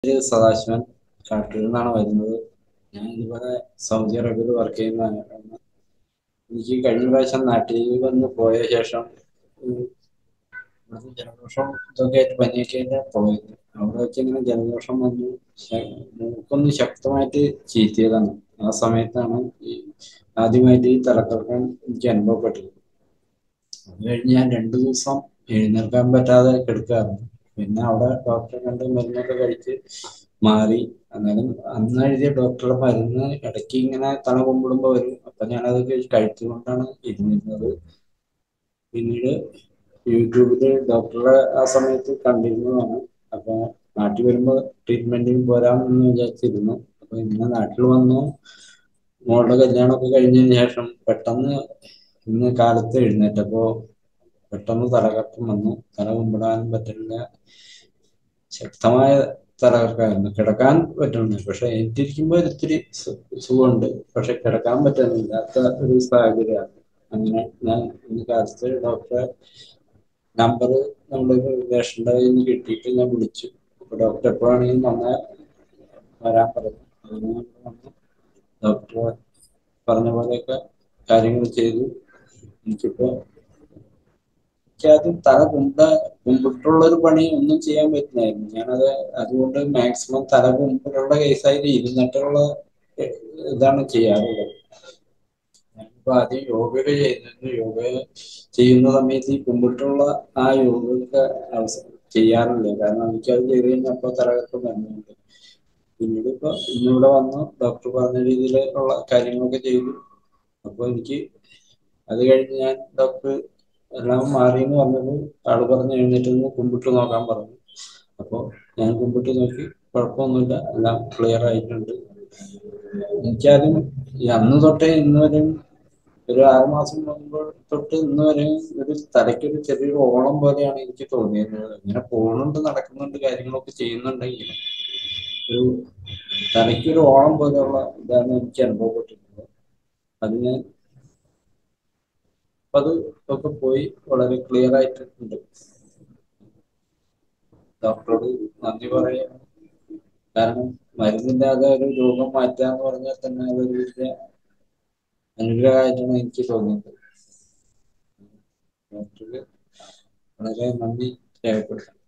പേര് സദാശിവൻ കാട്ടൂരിൽ നിന്നാണ് വരുന്നത് ഞാൻ ഇതുപോലെ സൗദി അറേബ്യയിൽ വർക്ക് ചെയ്യുന്നതാണ് എനിക്ക് കഴിഞ്ഞ പ്രാവശ്യം നാട്ടിൽ വന്ന് പോയ ശേഷം ഉം, ഇവിടുന്ന് ജലദോഷം ഇതൊക്കെ ആയിട്ട് പനിയൊക്കെ ആയിട്ട് പോയത് അവിടെ വെച്ച് ഇങ്ങനെ ജലദോഷം വന്നു ശ- മൂക്കൊന്ന് ശക്തമായിട്ട് ചീറ്റിയതാണ് ആ സമയത്താണ് ഈ ആദ്യമായിട്ട് ഈ തലക്കറക്കം എനിക്ക് അനുഭവപ്പെട്ടത് അത് കഴിഞ്ഞ് ഞാൻ രണ്ടു ദിവസം എഴുന്നേൽക്കാൻ പറ്റാതെ കിടക്കാറുണ്ട് പിന്നെ അവിടെ ഡോക്ടറെ കണ്ട് മരുന്നൊക്കെ കഴിച്ച് മാറി എന്നാലും അന്ന് എഴുതിയ ഡോക്ടറുടെ മരുന്ന് ഇടയ്ക്ക് ഇങ്ങനെ തല കുമ്പിടുമ്പോൾ വരും അപ്പൊ ഞാനത് കഴി- കഴിച്ചുകൊണ്ടാണ് ഇരുന്നിരുന്നത് പിന്നീട് യൂട്യൂബിൽ ഡോക്ടറെ ആ സമയത്ത് കണ്ടിരുന്നതാണ് അപ്പൊ നാട്ടിൽ വരുമ്പോൾ ട്രീറ്റ്മെന്റിന് പോരാമെന്ന് വിചാരിച്ചിരുന്നു അപ്പൊ ഇന്ന് നാട്ടിൽ വന്നു മോളുടെ കല്യാണമൊക്കെ കഴിഞ്ഞതിന് ശേഷം പെട്ടെന്ന് ഇന്ന് കാലത്ത് എഴുന്നേറ്റപ്പോ പെട്ടെന്ന് തലകറക്കം വന്നു തല കുമ്പിടാനും പറ്റില്ല ശക്തമായ തലകറക്കമായിരുന്നു കിടക്കാൻ പറ്റുന്നുണ്ട് പക്ഷെ എനിക്കിരിക്കുമ്പോൾ ഒരിത്തിരി സു- സുഖമുണ്ട് പക്ഷെ കിടക്കാൻ പറ്റുന്നില്ലാത്ത ഒരു സാഹചര്യമാണ് അങ്ങനെ ഞാൻ ഇന്ന് കാലത്ത് ഡോക്ടറെ നമ്പർ നമ്മുടെ റിലേഷൻ്റെ കയ്യിൽ നിന്ന് കിട്ടിയിട്ട് ഞാൻ വിളിച്ചു അപ്പൊ ഡോക്ടർ എപ്പോഴാണെങ്കിലും വന്നാൽ വരാൻ പറഞ്ഞു അങ്ങനെ ഞാൻ വന്നു ഡോക്ടർ പറഞ്ഞ പോലെയൊക്കെ കാര്യങ്ങൾ ചെയ്തു എനിക്കിപ്പോ എനിക്കത് തല കുമ്പ കുമ്പിട്ടുള്ള ഒരു പണി ഒന്നും ചെയ്യാൻ പറ്റില്ലായിരുന്നു ഞാനത് അതുകൊണ്ട് മാക്സിമം തല കുമ്പിട്ടുള്ള കേസായിട്ട് ഇരുന്നിട്ടുള്ള എ- ഇതാണ് ചെയ്യാറുള്ളത് ഞാനിപ്പോ ആദ്യം യോഗയൊക്കെ ചെയ്യുന്നുണ്ട് യോഗ ചെയ്യുന്ന സമയത്ത് ഈ കുമ്പിട്ടുള്ള ആ യോഗയൊക്കെ അവസ- ചെയ്യാറില്ല കാരണം എനിക്കത് ചെയ്ത് കഴിഞ്ഞപ്പോൾ തലകറക്കം വരുന്നുണ്ട് പിന്നീട് ഇപ്പൊ ഇന്നിവിടെ വന്നു ഡോക്ടർ പറഞ്ഞ രീതിയിലുള്ള കാര്യങ്ങളൊക്കെ ചെയ്തു അപ്പൊ എനിക്ക് അത് കഴിഞ്ഞ് ഞാൻ ഡോക്ടർ എല്ലാം മാറിയെന്ന് പറഞ്ഞപ്പോൾ ആള് പറഞ്ഞ് എഴുന്നേറ്റ് നിന്ന് കുമ്പിട്ട് നോക്കാൻ പറഞ്ഞു അപ്പോൾ ഞാൻ കുമ്പിട്ട് നോക്കി കുഴപ്പമൊന്നുമില്ല എല്ലാം ക്ലിയർ ആയിട്ടുണ്ട് എനിക്കാദ്യം ഈ അന്ന് തൊട്ടേ ഇന്ന് വരെയും ഒരു ആറ് മാസം മുമ്പ് തൊട്ട് ഇന്ന് വരെയും ഒരു തലയ്ക്കൊരു ചെറിയൊരു ഓളം പോലെയാണ് എനിക്ക് തോന്നിയത് ഇങ്ങനെ പോകുന്നുണ്ട് നടക്കുന്നുണ്ട് കാര്യങ്ങളൊക്കെ ചെയ്യുന്നുണ്ടെങ്കിലും ഒരു തലയ്ക്കൊരു ഓളം പോലെയുള്ള ഇതാണ് എനിക്ക് അനുഭവപ്പെട്ടിട്ടുള്ളത് അത് ഞാൻ അപ്പൊ അത് ഒക്കെ പോയി വളരെ ക്ലിയർ ആയിട്ടുണ്ട് ഡോക്ടറോട് നന്ദി പറയാം കാരണം മരുന്നില്ലാതെ ഒരു രോഗം മാറ്റുക എന്ന് പറഞ്ഞാൽ തന്നെ അതൊരു വലിയ അനുഗ്രഹമായിട്ടാണ് എനിക്ക് തോന്നുന്നത് ഡോക്ടർക്ക് വളരെ നന്ദി രേഖപ്പെടുത്താം